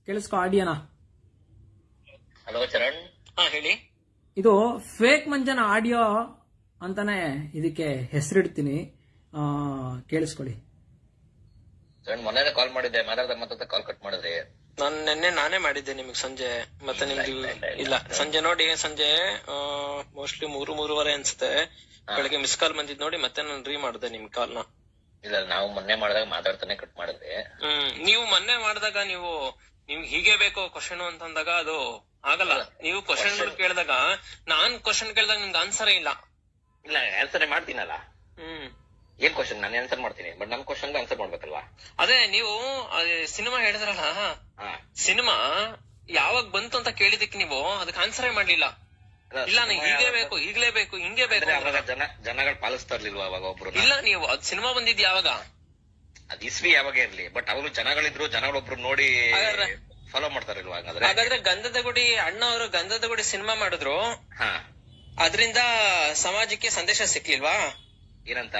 ಕೇಳಿಸ್ಕೊ ಆಡಿಯೋನ hello Charan ಹಾ ಹೇಳಿ ಇದು ಫೇಕ್ ಮಂಜನ ಆಡಿಯೋ ಅಂತಾನೆ ಇದಕ್ಕೆ ಹೆಸರಿಡ್ತೀನಿ ಆ, ಕೇಳಿಸ್ಕೊಳ್ಳಿ ಚರಣ್ ಮೊನ್ನೆ ಕಾಲ್ ಮಾಡಿದ್ದೆ ಮಾತಾಡ್ದಾಗ ಮಾತಾಡ್ತಾ ಕಾಲ್ ಕಟ್ ಮಾಡಿದ್ರಿ ನಾನು ನಿನ್ನೆ ನಾನೇ ಮಾಡಿದ್ದೆ ನಿಮಗೆ ಸಂಜೆ ಮತ್ತೆ ನಿಮ್ದು ಇಲ್ಲ, ಇಲ್ಲ, ಇಲ್ಲ. ಇಲ್ಲ ಸಂಜೆ ನೋಡಿ ಸಂಜೆ ಮೋಸ್ಟ್ಲಿ ಮೂರು ಮೂರುವರೆ ಅನ್ಸುತ್ತೆ ಬೆಳಗ್ಗೆ ಮಿಸ್ ಕಾಲ್ ಬಂದಿದ್ ನೋಡಿ ಮತ್ತೆ ನಾನು ರೀ ಮಾಡಿದೆ ನಿಮ್ ಕಾಲ್ ನ ಇಲ್ಲ ನಾವು ಮೊನ್ನೆ ಮಾಡಿದಾಗ ಮಾತಾಡ್ತಾನೆ ಕಟ್ ಮಾಡಿದ್ರಿ ಹ್ಮ್ ನೀವು ಮೊನ್ನೆ ಮಾಡಿದಾಗ ನೀವು ನಿಮ್ಗೆ ಹೀಗೆ ಬೇಕು ಕ್ವಶನ್ ಅಂತಂದಾಗ ಅದು ಆಗಲ್ಲ ನೀವು ಕ್ವಶನ್ ಕೇಳಿದಾಗ ನಾನ್ ಕ್ವಶನ್ ಕೇಳಿದಾಗ ನಿಮ್ಗೆ ಆನ್ಸರೇ ಇಲ್ಲ ಇಲ್ಲ ಆನ್ಸರ್ ಮಾಡ್ತೀನಲ್ಲ ಹ್ಮ್ ಏನ್ ಕ್ವಶನ್ ನಾನು ಆನ್ಸರ್ ಮಾಡ್ತೀನಿ ಬಟ್ ನನ್ ಕ್ವಶನ್ ಆನ್ಸರ್ ಮಾಡ್ಬೇಕಲ್ವಾ ಅದೇ ನೀವು ಸಿನಿಮಾ ಹೇಳಿದ್ರಲ್ಲ ಹಾ ಸಿನಿಮಾ ಯಾವಾಗ ಬಂತು ಅಂತ ಕೇಳಿದಕ್ಕೆ ನೀವು ಅದಕ್ಕೆ ಆನ್ಸರೇ ಮಾಡ್ಲಿಲ್ಲ ಅಲ್ಲ, ಇಲ್ಲ ನೀವು ಸಿನಿಮಾ ಹೀಗೆ ಯಾವಾಗ- ಬೇಕು ಈಗ್ಲೇ ಬೇಕು ಹಿಂಗೆ ಬೇಕು ಅಂದ್ರೆ ಅಂದ್ರಲ್ಲ. ಅವಾಗ ಜನ ಜನಗಳು ಪಾಲಿಸ್ತಾ ಇರ್ಲಿಲ್ವಾ ಅವಾಗ ಒಬ್ರು ಇಲ್ಲ ನೀವು ಅದ್ ಸಿನಿಮಾ ಬಂದಿದ್ ಯಾವಾಗ ಅದ್ ಇಸ್ವಿ ಯಾವಾಗ ಇರ್ಲಿ ಬಟ್ ಅವರು ಜನಗಳಿದ್ರು ಜನಗಳೊಬ್ರು ನೋಡಿ ಹಾಗಾದ್ರೆ? ಫಾಲೋ ಮಾಡ್ತಾರಿಲ್ವಾ ಹಂಗಾದ್ರೆ ಹಾಗಾದ್ರೆ ಗಂಧದ ಗುಡಿ ಅಣ್ಣ ಅವರು ಗಂಧದ ಗುಡಿ ಸಿನಿಮಾ ಮಾಡಿದ್ರು ಹಾ ಅದರಿಂದ ಸಮಾಜಕ್ಕೆ ಸಂದೇಶ ಸಿಕ್ಲಿಲ್ವಾ ಏನಂತ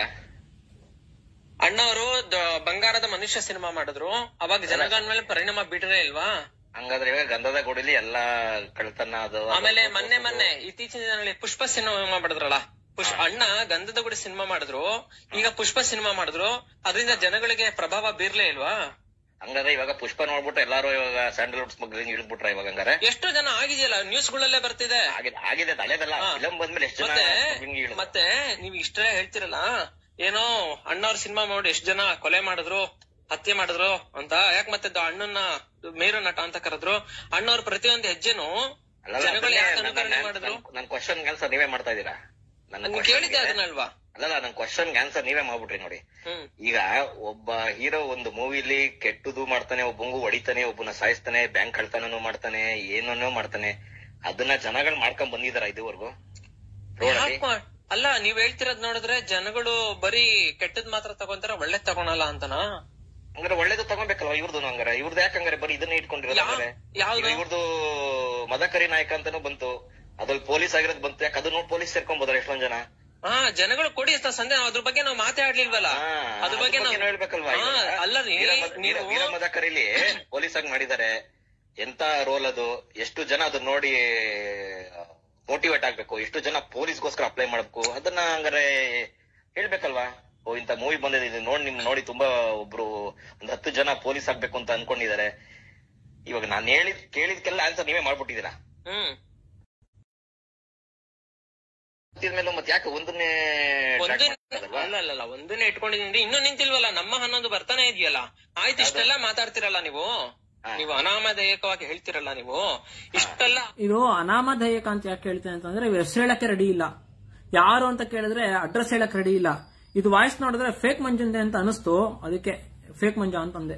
ಅಣ್ಣ ಅವರು ಬಂಗಾರದ ಮನುಷ್ಯ ಸಿನಿಮಾ ಮಾಡಿದ್ರು ಅವಾಗ ಜನಗಳ ಮೇಲೆ ಪರಿಣಾಮ ಬೀಟ್ರೇ ಇಲ್ವಾ ಹಂಗಾದ್ರೆ ಇವಾಗ ಗಂಧದ ಗುಡಿಲಿ ಎಲ್ಲಾ ಕಳ್ತನ ಅದು ಅದು- ಆಮೇಲೆ ಮೊನ್ನೆ ಮೊನ್ನೆ ಇತ್ತೀಚಿನ ದಿನಗಳಲ್ಲಿ ಪುಷ್ಪ ಸಿನಿಮಾ ಮಾಡಿದ್ರಲ್ಲ ಪುಷ್ಪ ಅಣ್ಣ ಗಂಧದ ಗುಡಿ ಸಿನಿಮಾ ಮಾಡಿದ್ರು ಈಗ ಪುಷ್ಪ ಸಿನಿಮಾ ಮಾಡಿದ್ರು ಅದರಿಂದ ಜನಗಳಿಗೆ ಪ್ರಭಾವ ಬೀರ್ಲೇ ಇಲ್ವಾ ಹಂಗಾದ್ರೆ ಇವಾಗ ಪುಷ್ಪ ನೋಡ್ಬಿಟ್ಟು ಎಲ್ಲಾರು ಇವಾಗ ಸ್ಯಾಂಡಲ್ವುಡ್ ಸ್ಮಗ್ಲಿಂಗ್ ಇಳಿದ್ಬಿಟ್ರ ಇವಾಗ ಹಂಗಾರೆ ಎಷ್ಟು ಜನ ಆಗಿದೆಯಲ್ಲ ನ್ಯೂಸ್ ಗಳಲ್ಲೇ ಬರ್ತಿದೆ ಆಗಿದೆ ಆಗಿದೆ ಹಳೇದಲ್ಲ ಹಾ. ಫಿಲಂ ಬಂದ್ಮೇಲೆ ಎಷ್ಟು ಜನ ಮತ್ತೆ smuggling ಇಳಿದ್ರು? ಮತ್ತೆ ನೀವ್ ಇಷ್ಟೇ ಹೇಳ್ತಿರಲ್ಲ ಏನೋ ಅಣ್ಣವ್ರ ಸಿನಿಮಾ ನೋಡಿ ಎಷ್ಟ್ ಜನ ಕೊಲೆ ಮಾಡಿದ್ರು ಹತ್ಯೆ ಮಾಡಿದ್ರು ಅಂತ ಯಾಕೆ ಮತ್ತೆ ದ- ಅಣ್ಣನ್ನ ಮೇರು ನಟ ಅಂತ ಕರೆದ್ರು ಅಣ್ಣವ್ರ ಪ್ರತಿಯೊಂದು ಹೆಜ್ಜೆನು ಅಲ್ಲಲ್ಲ, ಜನಗಳು ಅದನ್ನೇ ಯಾಕೆ ನನ್ನ- ಅನುಕರಣೆ ನನ್ನ- ಮಾಡಿದ್ರು ನನ್ನ- ನನ್ನ ಕ್ವಶನ್ ಆನ್ಸರ್ ನೀವೇ ಮಾಡ್ತಾ ಇದ್ದೀರಾ ನನ್ನ ನೀವ್ question ಕೇಳಿದ್ದೆ ಗೆ- ಅದನ್ನಲ್ವಾ ಅಲ್ಲಲ್ಲ ನನ್ನ ಕ್ವಶನ್ ಆನ್ಸರ್ ನೀವೇ ಮಾಡ್ಬಿಟ್ರಿ ನೋಡಿ ಹ್ಮ್ ಈಗ ಒಬ್ಬ ಹೀರೋ ಒಂದು ಮೂವಿಲಿ ಕೆಟ್ಟದು ಮಾಡ್ತಾನೆ ಒಬ್ಬಂಗು ಹೊಡಿತಾನೆ ಒಬ್ಬನ ಸಾಯಿಸ್ತಾನೆ ಬ್ಯಾಂಕ್ ಕಳ್ತನನು ಮಾಡ್ತಾನೆ ಏನನ್ನೋ ಮಾಡ್ತಾನೆ ಅದನ್ನ ಜನಗಳು ಮಾಡ್ಕೊಂಡ್ ಬಂದಿದಾರ ಇದುವರೆಗೂ ರೋಡ್ ಅಲ್ಲಿ ಯಾಕ್ ಮಾ- ಅಲ್ಲ ನೀವ್ ಹೇಳ್ತಿರೋದ್ ನೋಡಿದ್ರೆ ಜನಗಳು ಬರೀ ಕೆಟ್ಟದ್ ಮಾತ್ರ ತಗೊಂತಾರ ಒಳ್ಳೇದ್ ತಗೊಳಲ್ಲ ಅಂತನಾ ಹಂಗಾರೆ ಒಳ್ಳೇದು ತಗೊಬೇಕಲ್ವಾ ಇವ್ರದ್ದು ಹಂಗಾರೆ ಇವ್ರದ್ದು ಯಾಕೆ ಹಂಗಾರೆ ಬರೀ ಇದನ್ನ ಇಟ್ಕೊಂಡಿರೋದು ಯಾ- ಹಂಗಾರೆ ಯಾವ್ದು? ಈಗ ಇವ್ರದ್ದು ಮದಕರಿ ನಾಯಕ ಅಂತಾನು ಬಂತು ಅದ್ರಲ್ಲಿ ಪೊಲೀಸ್ ಆಗಿರೋದು ಬಂತು ಯಾಕೆ ಅದನ್ನ ನೋಡಿ ಪೊಲೀಸ್ ಸೇರ್ಕೊಂಬೋದಾರ ಎಷ್ಟೊಂದ್ ಜನ ಹಾ ಜನಗಳು ಕೊಡಿ ಅಂತ ಸಂದೆ ಅದ್ರ ಬಗ್ಗೆ ನಾವು ಮಾತಾಡ್ಲಿಲ್ವಲ್ಲ ಹಾ, ಅದ್ರ ಬಗ್ಗೆ ಅದ್ರ ನಾವು ಬಗ್ಗೆನೂ ಹೇಳ್ಬೇಕಲ್ವಾ ಹಾ, ಇವಾಗ? ಅಲ್ಲ ರೀ ವೀರ ಮದ- ವೀರ- ನೀವು ವೀರ ಮದಕರಿಲಿ ಪೊಲೀಸ್ ಆಗಿ ಮಾಡಿದ್ದಾರೆ ಎಂತ ರೋಲ್ ಅದು ಎಷ್ಟು ಜನ ಅದನ್ನ ನೋಡಿ ಮೋಟಿವೇಟ್ ಆಗ್ಬೇಕು ಎಷ್ಟು ಜನ ಪೊಲೀಸ್ಗೋಸ್ಕರ ಅಪ್ಲೈ ಮಾಡ್ಬೇಕು ಅದನ್ನ ಹಂಗಾರೆ ಹೇಳ್ಬೇಕಲ್ವಾ ಓ ಇಂತ ಮೂವಿ ಬಂದಿದೆ ಇದು ನೋಡಿ ನಿಮ್ ನೋಡಿ ತುಂಬಾ ಒಬ್ರು ಒಂದ್ ಹತ್ತು ಜನ ಪೊಲೀಸ್ ಆಗ್ಬೇಕು ಅಂತ ಅನ್ಕೊಂಡಿದ್ದಾರೆ ಇವಾಗ ನಾನ್ ಹೇಳಿದ್ ಕೇಳಿದ್ಕೆಲ್ಲ ಆನ್ಸರ್ ನೀವೇ ಮಾಡ್ಬಿಟ್ಟಿದ್ದೀರಾ ಹ್ಮ್ ಮೇಲೆ ಮತ್ತೆ ಯಾಕೆ ಒಂದನ್ನೇ track ಒಂದು ಮಾಡ್ತಿರೋದಲ್ವಾ? ಅಲ್ಲ ಅಲ್ಲ ಅಲ್ಲ ಒಂದನ್ನೇ ಇಟ್ಕೊಂಡಿದ್ದೀನಿ ಇನ್ನೂ ನಿಂತಿಲ್ವಲ್ಲ ನಮ್ಮ ಹನ್ನೊಂದು ಬರ್ತಾನೆ ಇದೆಯಲ್ಲ ಆಯ್ತು ಇಷ್ಟೆಲ್ಲ ಮಾತಾಡ್ತಿರಲ್ಲ ನೀವು ಹಾ. ನೀವು ಅನಾಮಧೇಯಕವಾಗಿ ಹೇಳ್ತಿರಲ್ಲ ನೀವು ಇಷ್ಟೆಲ್ಲ ಇದು ಅನಾಮಧೇಯಕ ಅಂತ ಯಾಕೆ ಹೇಳ್ತೇನೆ ಅಂತಂದ್ರೆ ಇವ್ರ ಹೆಸರು ಹೇಳಕ್ಕೆ ರೆಡಿ ಇಲ್ಲ ಯಾರು ಅಂತ ಕೇಳಿದ್ರೆ ಅಡ್ರೆಸ್ ಹೇಳಕ್ ರೆಡಿ ಇಲ್ಲ ಇದು ವಾಯ್ಸ್ ನೋಡಿದ್ರೆ ಫೇಕ್ ಮಂಜುಂದೆ ಅಂತ ಅನಿಸ್ತು ಅದಕ್ಕೆ ಫೇಕ್ ಮಂಜ ಅಂತಂದೆ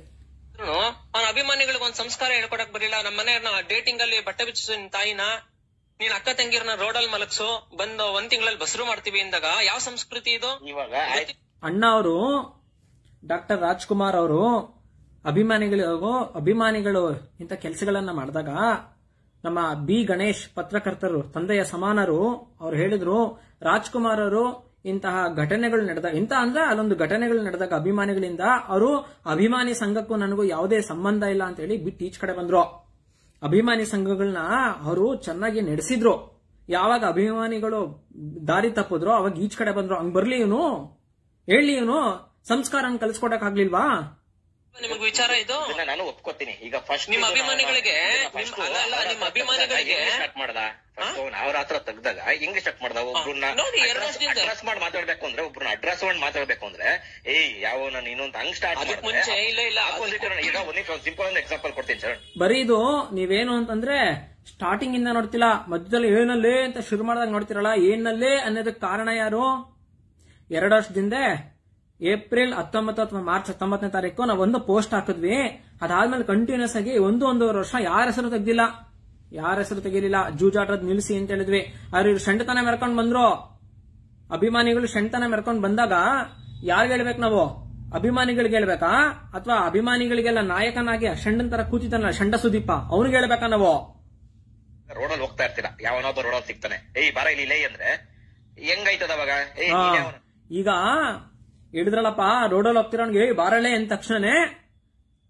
ಅವನ ಅಭಿಮಾನಿಗಳಿಗೆ ಒಂದ್ ಸಂಸ್ಕಾರ ಹೇಳ್ಕೊಡಕ್ ಬರಲಿಲ್ಲ ನಮ್ಮ ಮನೆಯವ್ರನ್ನ ಡೇಟಿಂಗ್ ಅಲ್ಲಿ ಬಟ್ಟೆ ಬಿಚ್ಚಿಸು ನಿನ್ ತಾಯಿನ ನೀನ್ ಅಕ್ಕ ತಂಗಿರನ್ನ ರೋಡಲ್ಲಿ ಮಲಗ್ಸು ಬಂದು ಒಂದ್ ತಿಂಗಳಲ್ಲಿ ಬಸರು ಮಾಡ್ತೀವಿ ಅಂದಾಗ ಯಾವ ಸಂಸ್ಕೃತಿ ಇದು ಇವಾಗ ಆಯ್ತು ಅಣ್ಣ ಅವರು ಡಾಕ್ಟರ್ ರಾಜ್ಕುಮಾರ್ ಅವರು ಅಭಿಮಾನಿಗಳಿಗೂ ಅಭಿಮಾನಿಗಳು ಇಂಥ ಕೆಲಸಗಳನ್ನ ಮಾಡಿದಾಗ ನಮ್ಮ ಬಿ ಗಣೇಶ್ ಪತ್ರಕರ್ತರು ತಂದೆಯ ಸಮಾನರು ಅವ್ರು ಹೇಳಿದ್ರು ರಾಜ್ಕುಮಾರ್ ಅವರು ಇಂತಹ ಘಟನೆಗಳು ನಡೆದಾಗ ಇಂತ ಅಂದ್ರೆ ಅಲ್ಲೊಂದು ಘಟನೆಗಳು ನಡೆದಾಗ ಅಭಿಮಾನಿಗಳಿಂದ ಅವರು ಅಭಿಮಾನಿ ಸಂಘಕ್ಕೂ ನನಗೂ ಯಾವುದೇ ಸಂಬಂಧ ಇಲ್ಲ ಅಂತ ಹೇಳಿ ಬಿಟ್ಟು ಈಚ್ ಕಡೆ ಬಂದ್ರು ಅಭಿಮಾನಿ ಸಂಘಗಳನ್ನ ಅವರು ಚೆನ್ನಾಗಿ ನಡೆಸಿದ್ರು ಯಾವಾಗ ಅಭಿಮಾನಿಗಳು ದಾರಿ ತಪ್ಪಿದ್ರು ಅವಾಗ ಈಚ್ ಕಡೆ ಬಂದ್ರು ಹಂಗ್ ಬರ್ಲಿ ಇವನು ಹೇಳಿ ಇವನು ಸಂಸ್ಕಾರ ಕಲಿಸ್ಕೊಡಕ್ ಆಗ್ಲಿಲ್ವಾ ನಿಮಗ್ ವಿಚಾರ ಇದು ಇದನ್ನ ನಾನು ಒಪ್ಕೋತೀನಿ ಈಗ ಫಸ್ಟ್ ನಿಮ್ಮ ಅಭಿಮಾನಿಗಳಿಗೆ, ನಿಮ್ಮ- ಅಲ್ಲ, ಅಲ್ಲ, ನಿಮ್ಮ ಅಭಿಮಾನಿಗಳಿಗೆ- ಸ್ಟಾರ್ಟ್ ಮಾಡ್ದ ಫಸ್ಟ್ ಅವ್ರ ಹತ್ರ ತೆಗ್ದಾಗ ಹೆಂಗ್ ಸ್ಟಾರ್ಟ್ ಮಾಡ್ದ ಒಬ್ರನ್ನ ನೋಡಿ, ಎರಡು ವರ್ಷದಿಂದ. ಅಡ್ರೆಸ್ ಮಾಡಿ ಮಾತಾಡ್ಬೇಕು ಅಂದ್ರೆ ಒಬ್ರನ್ನ ಅಡ್ರೆಸ್ ಮಾಡಿ ಮಾತಾಡ್ಬೇಕು ಅಂದ್ರೆ ಏಯ್ ಯಾವ ನಾನು ಇನ್ನೊಂದು ಹಂಗ್ ಸ್ಟಾರ್ಟ್ ಅದಕ್ ಮುಂಚೆ ಇಲ್ಲ ಇಲ್ಲ ಆಪೋಸಿಟ್ ಈಗ ಒಂದ್ ಸಿಂಪಲ್ ಒಂದು ಎಕ್ಸಾಂಪಲ್ ಕೊಡ್ತೀನಿ ಸರ್ ಬರೀ ಇದು ನೀವೇನು ಅಂತಂದ್ರೆ ಸ್ಟಾರ್ಟಿಂಗ್ ಇಂದ ನೋಡ್ತಿಲ್ಲ ಮಧ್ಯದಲ್ಲಿ ಏನಲ್ಲೇ ಅಂತ ಶುರು ಮಾಡಿದಾಗ ನೋಡ್ತಿರಲ್ಲ ಏನಲ್ಲೇ ಅನ್ನೋದಕ್ಕೆ ಕಾರಣ ಯಾರು ಎರಡು ವರ್ಷದಿಂದ ಏಪ್ರಿಲ್ ಹತ್ತೊಂಬತ್ತು ಅಥವಾ ಮಾರ್ಚ್ ಹತ್ತೊಂಬತ್ತನೇ ತಾರೀಕು ನಾವು ಒಂದು ಪೋಸ್ಟ್ ಹಾಕಿದ್ವಿ ಅದಾದ್ಮೇಲೆ ಕಂಟಿನ್ಯೂಸ್ ಆಗಿ ಒಂದು ಒಂದೂವರೆ ವರ್ಷ ಯಾರ ಹೆಸರು ತೆಗ್ದಿಲ್ಲ ಯಾರ ಹೆಸರು ತೆಗಿಲಿಲ್ಲ ಜೂಜಾಟದ್ ನಿಲ್ಸಿ ಅಂತ ಹೇಳಿದ್ವಿ ಆದ್ರೆ ಇವ್ರು ಶಂಡತನ ಮೆರ್ಕೊಂಡ್ ಬಂದ್ರು ಅಭಿಮಾನಿಗಳು ಶಂಟನ ಮೆರ್ಕೊಂಡ್ ಬಂದಾಗ ಯಾರ್ಗ್ ಹೇಳ್ಬೇಕು ನಾವು ಅಭಿಮಾನಿಗಳಿಗೆ ಹೇಳ್ಬೇಕಾ ಅಥವಾ ಅಭಿಮಾನಿಗಳಿಗೆಲ್ಲ ನಾಯಕನಾಗಿ ಶಂಡನ್ ತರ ಕೂತಿದ್ದಾನಲ್ಲ ಶಂಡ ಸುದೀಪ ಅವ್ನಿಗೆ ಹೇಳ್ಬೇಕಾ ನಾವು ರೋಡಲ್ಲಿ ಹೋಗ್ತಾ ಇರ್ತೀರಾ ಯಾವನೊಬ್ಬ ರೋಡಲ್ಲಿ ಸಿಗ್ತಾನೆ ಏಯ್ ಬಾರ ಇಲ್ಲಿ ಲೇ ಅಂದ್ರೆ ಹೆಂಗೈತದ ಅವಾಗ ಏಯ್ ಹಾ. ನೀನ್ ಯಾವನು? ಈಗ ಹಿಡಿದ್ರಲ್ಲಪ್ಪ ರೋಡಲ್ಲಿ ಹೋಗ್ತಿರೋನ್ಗೆ ಬಾರಳೆ ಅಂದ ತಕ್ಷಣನೇ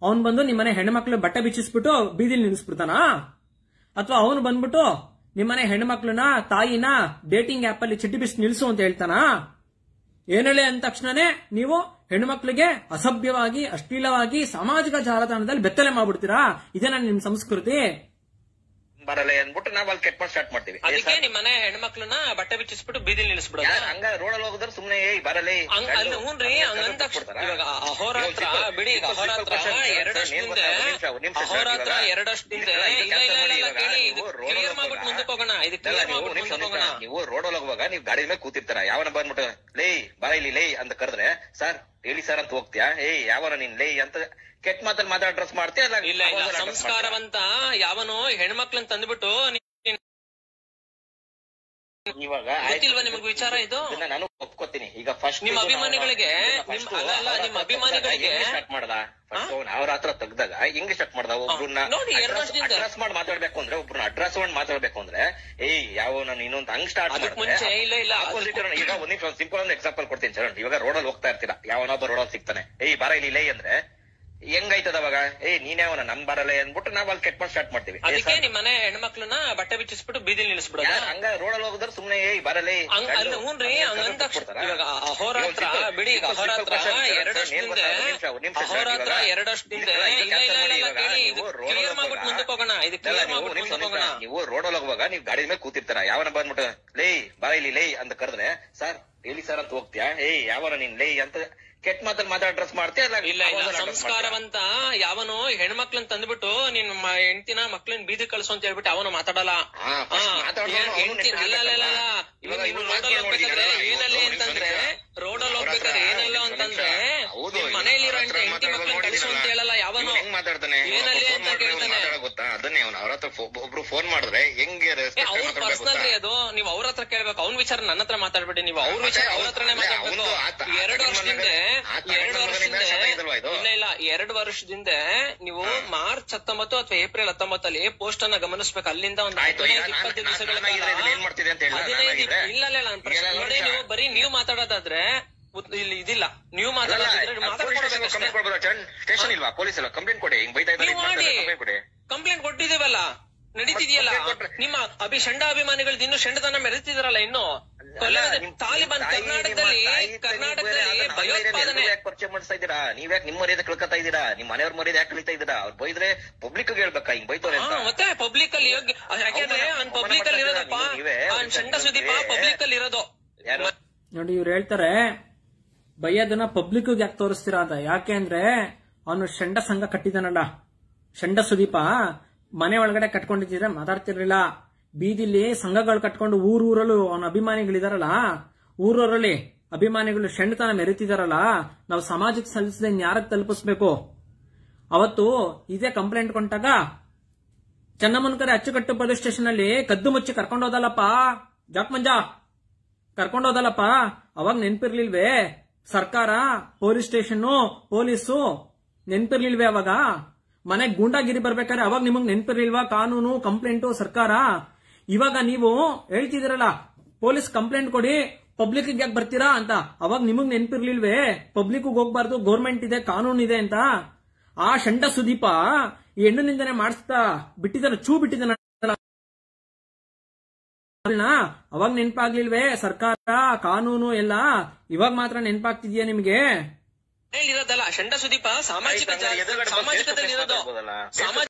ಅವನ್ ಬಂದು ನಿಮ್ಮನೆ ಹೆಣ್ಮಕ್ಳು ಬಟ್ಟೆ ಬಿಚ್ಚಿಸ್ಬಿಟ್ಟು ಬೀದಿಲಿ ನಿಲ್ಲಿಸ್ಬಿಡ್ತಾನ ಅಥವಾ ಅವನು ಬಂದ್ಬಿಟ್ಟು ನಿಮ್ಮನೆ ಹೆಣ್ಮಕ್ಳನ್ನ ತಾಯಿನ ಡೇಟಿಂಗ್ ಆಪ್ ಅಲ್ಲಿ ಚಿಟ್ಟಿ ಬಿಸಿ ನಿಲ್ಸು ಅಂತ ಹೇಳ್ತಾನ ಏನೇಳೆ ಅಂದ ತಕ್ಷಣನೇ ನೀವು ಹೆಣ್ಮಕ್ಳಿಗೆ ಅಸಭ್ಯವಾಗಿ ಅಶ್ಲೀಲವಾಗಿ ಸಾಮಾಜಿಕ ಜಾಲತಾಣದಲ್ಲಿ ಬೆತ್ತಲೆ ಮಾಡ್ಬಿಡ್ತೀರಾ ಇದೇನಾ ನಿಮ್ ಸಂಸ್ಕೃತಿ ಬರಲ್ಲ ಅಂದ್ಬಿಟ್ಟು ನಾವ್ ಅಲ್ಲಿ ಕೆಟ್ಟ ಸ್ಟಾರ್ಟ್ ಮಾಡ್ತೀವಿ ಏ ಅದಕ್ಕೆ ಸರ್, ನಿಮ್ ಮನೆ ಹೆಣ್ಮಕ್ಳನ್ನ ಬಟ್ಟೆ ಬಿಚ್ಚಿಸ್ಬಿಟ್ಟು ಬೀದಿಲಿ ನಿಲ್ಲಿಸ್ಬಿಡೋದು ಯಾರ್ ಹಂಗ ರೋಡಲ್ಲಿ ಹೋಗಿದ್ರೆ ಸುಮ್ನೆ ಏಯ್ ಬರಲೇ ಹಂಗ್ ಅಲ್ಲಿ ಹ್ಞೂನ್ರಿ ಹಂಗಂದ ತಕ್ಷಣ ಇವಾಗ ಅಹೋರಾತ್ರ ಬಿಡಿ ಈಗ ಅಹೋರಾತ್ರ ಎರಡಷ್ಟಿಂದ ಅಹೋರಾತ್ರ ಎರಡಷ್ಟಿಂದ ಇಲ್ಲ ಇಲ್ಲ ಇಲ್ಲ ಇಲ್ಲ ಕೇಳಿ ಇದು ಕ್ಲಿಯರ್ ಮಾಡ್ಬಿಟ್ಟು ಮುಂದಕ್ಕೆ ಹೋಗೋಣ ಇದು ಕ್ಲಿಯರ್ ಮಾಡ್ಬಿಟ್ಟು ಮುಂದಕ್ಕೆ ಹೋಗೋಣ ನೀವು ರೋಡಲ್ಲಿ ಹೋಗುವಾಗ ನೀವು ಗಾಡಿ ಮೇಲೆ ಕೂತಿರ್ತಾರ ಯಾವನ ಬಂದ್ಬಿಟ್ಟು ಲೇ ಬರ ಇಲ್ಲಿ ಲೇ ಅಂತ ಕರೆದ್ರೆ ಸರ್ ಹೇಳಿ ಸರ್ ಅಂತ ಹೋಗ್ತೀಯಾ ಏಯ್ ಯಾವನ ನೀನ್ ಲೇ ಅಂತ ಕೆಟ್ಟ ಮಾತಲ್ಲಿ ಮಾತಾಡ ಡ್ರೆಸ್ ಮಾಡ್ತೀಯ ಅಲ್ಲ ಇಲ್ಲ ಇಲ್ಲ ಸಂಸ್ಕಾರವಂತ ಯಾವನು ಹೆಣ್ಮಕ್ಳನ್ನ ತಂದ್ಬಿಟ್ಟು ನೀನ್ ಇವಾಗ ಗೊತ್ತಿಲ್ವಾ ನಿಮ್ಗೆ ವಿಚಾರ ಇದು ಇದನ್ನ ನಾನು ಒಪ್ಕೋತೀನಿ ಈಗ ಫಸ್ಟ್ ನಿಮ್ಮ ಅಭಿಮಾನಿಗಳಿಗೆ, ನಿಮ್- ಅಲ್ಲ, ಅಲ್ಲ, ನಿಮ್ಮ ಅಭಿಮಾನಿಗಳಿಗೆ- ಸ್ಟಾರ್ಟ್ ಮಾಡ್ದ ಫಸ್ಟ್ ಅವ್ರ ಹತ್ರ ತೆಗ್ದಾಗ ಹೆಂಗ್ ಸ್ಟಾರ್ಟ್ ಮಾಡ್ದ ಒಬ್ರನ್ನ ನೋಡಿ, ಎರಡು ವರ್ಷದಿಂದ. ಅಡ್ರೆಸ್ ಮಾಡಿ ಮಾತಾಡ್ಬೇಕು ಅಂದ್ರೆ ಒಬ್ರನ್ನ ಅಡ್ರೆಸ್ ಮಾಡಿ ಮಾತಾಡ್ಬೇಕು ಅಂದ್ರೆ ಏಯ್ ಯಾವ ನಾನು ಇನ್ನೊಂದು ಹಂಗ್ ಸ್ಟಾರ್ಟ್ ಅದಕ್ ಮುಂಚೆ ಇಲ್ಲ, ಇಲ್ಲ, ಆಪೋಸಿಟ್ ಈಗ ಒಂದ್ ನಿಮಿಷ ಸಿಂಪಲ್ ಒಂದು ಎಕ್ಸಾಂಪಲ್ ಕೊಡ್ತೀನಿ ಸರ್ ಇವಾಗ ರೋಡಲ್ಲಿ ಹೋಗ್ತಾ ಇರ್ತೀರಾ ಯಾವನಾದ್ರು ರೋಡಲ್ಲಿ ಸಿಗ್ತಾನೆ ಏಯ್ ಬರ ಇಲ್ಲಿ ಲೇ ಅಂದ್ರೆ ಹೆಂಗೈತದ ಅವಾಗ ಏಯ್ ನೀನ್ಯಾವನ ನಮ್ ಬರಲ್ಲ ಅಂದ್ಬಿಟ್ಟು ನಾವ್ ಅಲ್ಲಿ ಕೆಟ್ಟ ಸ್ಟಾರ್ಟ್ ಮಾಡ್ತೀವಿ ಏ ಅದಕ್ಕೆ ಸರ್, ನಿಮ್ ಮನೆ ಹೆಣ್ಮಕ್ಳನ್ನ ಬಟ್ಟೆ ಬಿಚ್ಚಿಸ್ಬಿಟ್ಟು ಬೀದಿಲಿ ನಿಲ್ಲಿಸ್ಬಿಡೋದು ಯಾರ್ ಹಂಗ ರೋಡಲ್ಲಿ ಹೋಗಿದ್ರೆ ಸುಮ್ನೆ ಏಯ್ ಬರಲೇ ಹಂಗ್ ಅಲ್ಲಿ ಹ್ಞೂನ್ರಿ ಹಂಗಂದ ತಕ್ಷಣ ಇವಾಗ ಅಹೋರಾತ್ರ ಬಿಡಿ ಈಗ ಅಹೋರಾತ್ರ ಎರಡಷ್ಟಿಂದ ಅಹೋರಾತ್ರ ಎರಡಷ್ಟಿಂದ ಇಲ್ಲ ಇಲ್ಲ ಇಲ್ಲ ಇಲ್ಲ ಕೇಳಿ ಇದು ಕ್ಲಿಯರ್ ಮಾಡ್ಬಿಟ್ಟು ಮುಂದಕ್ಕೆ ಹೋಗೋಣ ಇದು ಕ್ಲಿಯರ್ ಮಾಡ್ಬಿಟ್ಟು ಮುಂದಕ್ಕೆ ಹೋಗೋಣ ನೀವು ರೋಡಲ್ಲಿ ಹೋಗುವಾಗ ನೀವು ಗಾಡಿ ಮೇಲೆ ಕೂತಿರ್ತಾರ ಯಾವನ ಬಂದ್ಬಿಟ್ಟು ಲೇ ಬರ ಇಲ್ಲಿ ಲೇ ಅಂತ ಕರೆದ್ರೆ ಸರ್ ಹೇಳಿ ಸರ್ ಅಂತ ಹೋಗ್ತೀಯಾ ಏಯ್ ಯಾವನ ನೀನ್ ಲೇ ಅಂತ ಕೆಟ್ಟ ಮಾತಲ್ಲಿ ಮಾತಾಡ ಡ್ರೆಸ್ ಮಾಡ್ತೀಯ ಅಲ್ಲ ಇಲ್ಲ ಇಲ್ಲ ಸಂಸ್ಕಾರವಂತ ಯಾವನು ಹೆಣ್ಮಕ್ಳನ್ನ ತಂದ್ಬಿಟ್ಟು ನಿನ್ ಮ- ಹೆಂಡ್ತಿನ ಮಕ್ಳನ್ನ ಬೀದಿ ಕಳ್ಸು ಅಂತ ಹೇಳ್ಬಿಟ್ಟು ಅವನು ಮಾತಾಡಲ್ಲ ಹಾ, first ಹಾ, ಮಾತಾಡ್ದವ್ನು ಏನ್ ಅವ್ನು ಹೆಂಡ್ತಿ- ನೆಟ್ಗೆ ಅಲ್ಲ ಅಲ್ಲ ಅಲ್ಲ ಅಲ್ಲ. ಇವಾಗ ಇವಾಗ ಇವ್ನು ರೋಡಲ್ಲಿ ಮಾತು ಹೋಗ್ಬೇಕಾದ್ರೆ ಕೇಳ್ಬಿಟ್ಟಿದ್ದಾರೆ. ಏನಲ್ಲಿ ಇವ್ನು ಅಂತಂದ್ರೆ ನಿಮಿಷ. ರೋಡಲ್ಲಿ ಅವ್ರ ಹತ್ರ ಹೋಗ್ಬೇಕಾದ್ರೆ ಏನೆಲ್ಲ ಒಂದು ಅಂತಂದ್ರೆ ಹೌದು, ನಿಮ್ ಇವ್ನು ಮನೆಯಲ್ಲಿರೋ ಅವ್ರ ಹತ್ರ ಹೆಂಡತಿ ಮಾತಾಡೋದು ಮಕ್ಳನ್ನ ಕಳ್ಸು ಅಂತ ನೋಡಿದ್ರಲ್ಲ. ಹೇಳಲ್ಲ ಯಾವನು ಇವ್ನು ಹೆಂಗ್ ಮಾತಾಡ್ತಾನೆ ಏನಲ್ಲಿ ಫೋನ್ ಅಂತ ಮಾಡಿದ್ರೆ ಇವ್ನು ಕೇಳ್ತಾನೆ ಮಾತಾಡೋ ಗೊತ್ತಾ ಅದನ್ನೇ ಅವ್ನು ಅವ್ರ ಹತ್ರ ಫೋ- ಒಬ್ರು ಫೋನ್ ಮಾಡಿದ್ರೆ ಹೆಂಗೆ ಏ, respect ಅವ್ರ ಮಾತಾಡ್ಬೇಕು ಪರ್ಸನಲ್ ರೀ ಗೊತ್ತಾ? ಅದು ನೀವು ಅವ್ರ ಹತ್ರ ಕೇಳ್ಬೇಕು ಅವ್ನ ವಿಚಾರ ನನ್ನ ಹತ್ರ ಮಾತಾಡ್ಬೇಡಿ ನೀವು ಅವ್ರ ಅದೇ ವಿಚಾರ ಅವ್ರ ಅವ್ನು- ಹತ್ರನೇ ಅದೇ ಮಾತಾಡ್ಬೇಕು ಅವ್ನು ಆತ- ಆ ಎರಡು ತಗೊಂಡ್ ವರ್ಷದಿಂದ ಬಂದಾಗ- ಆ ತಗೊಂಡ್ ಎರಡು ಬಂದಾಗ ವರ್ಷದಿಂದ ನಿನ್ನ ಚೆನ್ನಾಗಿದಲ್ವಾ ಇದು? ಇಲ್ಲ ಇಲ್ಲ ಎರಡು ವರ್ಷದಿಂದ ನೀವು ಮಾರ್ಚ್ ಹತ್ತೊಂಬತ್ತು ಅಥವಾ ಏಪ್ರಿಲ್ ಹತ್ತೊಂಬತ್ತಲ್ಲಿ ಪೋಸ್ಟ್ ಅನ್ನ ಗಮನಿಸ್ಬೇಕು ಅಲ್ಲಿಂದ ಒಂದು ಆಯ್ತು, ಈಗ ಹದಿನೈದು ನಾನು- ಇಪ್ಪತ್ತು ನಾನು- ದಿವಸಗಳ ನಾನಾಗಿದ್ರೆ ಇದನ್ನ ಏನ್ ಮಾಡ್ತಿದ್ದೆ ಅಂತ ಹೇಳಿ, ಹದಿನೈದು ನಾನಾಗಿದ್ರೆ? ಇಲ್ಲ ಇಲ್ಲ ನಾನು ಪ್ರಶ್ನೆ ಈಗ ನೋಡಿ ನಿಮಿಷ. ನೀವು ಬರೀ ನೀವು ಮಾತಾಡೋದಾದ್ರೆ ಉತ್- ಇಲ್ಲಿ ಇದಿಲ್ಲ ನೀವು ಮಾತಾಡೋದಾದ್ರೆ ಮಾತಾಡ್ಕೊಡ್ಬೇಕಷ್ಟೇ ಸ್ಟೇಷನ್ ಇಲ್ವಾ ಪೊಲೀಸ್ ಎಲ್ಲ ಕಂಪ್ಲೇಂಟ್ ಕೊಡಿ ಹಿಂಗ್ ಬೈತಾ ಇದ್ದಾರೆ ನೀವು ಮಾಡಿ ಕಂಪ್ಲೇಂಟ್ ಕೊಡಿ ಕಂಪ್ಲೇಂಟ್ ಕೊಟ್ಟಿದ್ದೀವಲ್ಲ ನಡೀತಿದೆಯಲ್ಲ ಮತ್ತೆ ಕೊಟ್ರೆ- ನಿಮ್ಮ ಅಭಿ ಷಂಡ ಅಭಿಮಾನಿಗಳು ಇನ್ನು ಷಂಡತನ ಮೆರೆತಿದಾರಲ್ಲ ಇನ್ನು ಕೊಲ್ಲದ ನಿಮ್ ತಾಲಿಬಾನ್ ತಾಯಿ- ಕರ್ನಾಟಕದಲ್ಲಿ ನಿಮ್ಮ ತಾಯಿ ತಂದೆ ಕರ್ನಾಟಕದಲ್ಲಿ ಬೇರೆ ಅದನ್ನ ಭಯೋತ್ಪಾದನೆ ಯಾಕೆ ಪರಿಚಯ ಮಾಡಿಸ್ತಾ ಇದ್ದೀರಾ ನೀವ್ಯಾಕೆ ನಿಮ್ಮ ಮರ್ಯಾದೆ ಕಳ್ಕೊತಾ ಇದ್ದೀರಾ ನಿಮ್ ಮನೆಯವ್ರ ಮರ್ಯಾದೆ ಯಾಕೆ ಕಳಿತಾ ಇದ್ದೀರಾ ಅವ್ರು ಬೈದ್ರೆ ಪಬ್ಲಿಕ್ ಹೇಳ್ಬೇಕಾ ಹಿಂಗ್ ಬೈತವ್ರೆ ಹಾ, ಅಂತ ಮತ್ತೆ ಪಬ್ಲಿಕ್ ಅಲ್ಲಿ ಯೋಗ್ಯ ಅದ್ ಯಾಕೆಂದ್ರೆ ಅವಮಾನ- ಅವ್ನ್ ಪಬ್ಲಿಕ್ ಅಲ್ಲಿ ಅವಮಾನ ಇರೋದಪ್ಪ ಮಾಡ್ತಾ ಇದ್ದೀರಾ ಅವ್ನ್ ನೀವೇ? ಷಂಡ ಸುದೀಪ ಪಬ್ಲಿಕ್ ಅಲ್ಲಿ ಇರೋದು ಯಾರು ನೋಡಿ ಇವ್ರು ಹೇಳ್ತಾರೆ ಬೈಯೋದನ್ನ ಪಬ್ಲಿಕ್ ಯಾಕೆ ತೋರಿಸ್ತೀರಾ ಅಂತ ಯಾಕೆ ಅಂದ್ರೆ ಅವನು ಷಂಡ ಸಂಘ ಕಟ್ಟಿದಾನಲ್ಲ ಷಂಡ ಸುದೀಪ ಮನೆ ಒಳಗಡೆ ಕಟ್ಕೊಂಡಿದ್ರೆ ಮಾತಾಡ್ತಿರ್ಲಿಲ್ಲ ಬೀದಿಲಿ ಸಂಘಗಳು ಕಟ್ಕೊಂಡು ಊರೂರಲ್ಲೂ ಅವನ ಅಭಿಮಾನಿಗಳಿದಾರಲ್ಲ ಊರೂರಲ್ಲಿ ಅಭಿಮಾನಿಗಳು ಷಂಡತನ ಮೆರೆತಿದಾರಲ್ಲ ನಾವು ಸಮಾಜಕ್ಕೆ ಸಲ್ಲಿಸದೆ ಯಾರಕ್ಕೆ ತಲುಪಿಸ್ಬೇಕು ಅವತ್ತು ಇದೇ ಕಂಪ್ಲೇಂಟ್ ಕೊಂಟಾಗ ಚನ್ನಮ್ಮನಕರೆ ಅಚ್ಚುಕಟ್ಟು ಪೊಲೀಸ್ ಸ್ಟೇಷನ್ ಅಲ್ಲಿ ಕದ್ದು ಮುಚ್ಚಿ ಕರ್ಕೊಂಡು ಹೋದಲ್ಲಪ್ಪ ಜಾಕ್ ಮಂಜ ಕರ್ಕೊಂಡು ಹೋದಲ್ಲಪ್ಪ ಅವಾಗ ನೆನ್ಪಿರ್ಲಿಲ್ವೇ ಸರ್ಕಾರ ಪೊಲೀಸ್ ಸ್ಟೇಷನ್ ಪೊಲೀಸು ನೆನ್ಪಿರ್ಲಿಲ್ವೇ ಅವಾಗ ಮನೆಗ್ ಗೂಂಡಾಗಿರಿ ಬರ್ಬೇಕಾದ್ರೆ ಅವಾಗ ನಿಮಗ್ ನೆನ್ಪಿರ್ಲಿಲ್ವಾ ಕಾನೂನು ಕಂಪ್ಲೇಂಟು ಸರ್ಕಾರ ಇವಾಗ ನೀವು ಹೇಳ್ತಿದ್ದೀರಲ್ಲ ಪೊಲೀಸ್ ಕಂಪ್ಲೇಂಟ್ ಕೊಡಿ ಪಬ್ಲಿಕ್ ಯಾಕೆ ಬರ್ತೀರಾ ಅಂತ ಅವಾಗ ನಿಮಗ್ ನೆನ್ಪಿರ್ಲಿಲ್ವೇ ಪಬ್ಲಿಕ್ ಹೋಗ್ಬಾರ್ದು ಗೌರ್ಮೆಂಟ್ ಇದೆ ಕಾನೂನು ಇದೆ ಅಂತ ಆ ಷಂಡ ಸುದೀಪ ಈ ಹೆಣ್ಣು ನಿಂದನೆ ಮಾಡಿಸ್ತಾ ಬಿಟ್ಟಿದ್ದಾನೆ ಚೂ ಬಿಟ್ಟಿದ್ದಾನೆ ಅವಾಗ ನೆನ್ಪಾಗ್ಲಿಲ್ವೇ ಸರ್ಕಾರ ಕಾನೂನು ಎಲ್ಲ ಇವಾಗ ಮಾತ್ರ ನೆನ್ಪಾಗ್ತಿದ್ಯಾ ನಿಮ್ಗೆ ಇರೋದಲ್ಲ ಷಂಡ ಸುದೀಪ ಸಾಮಾಜಿಕ ಆಯ್ತು, ಹಂಗಾರೆ ಜಾ- ಎದುರುಗಡೆ ಬಂದು ಸಾಮಾಜಿಕದಲ್ಲಿ face to face ಇರೋದು ಮಾತಾಡ್ಬೋದಲ್ಲ? ಸಾಮಾಜಿಕ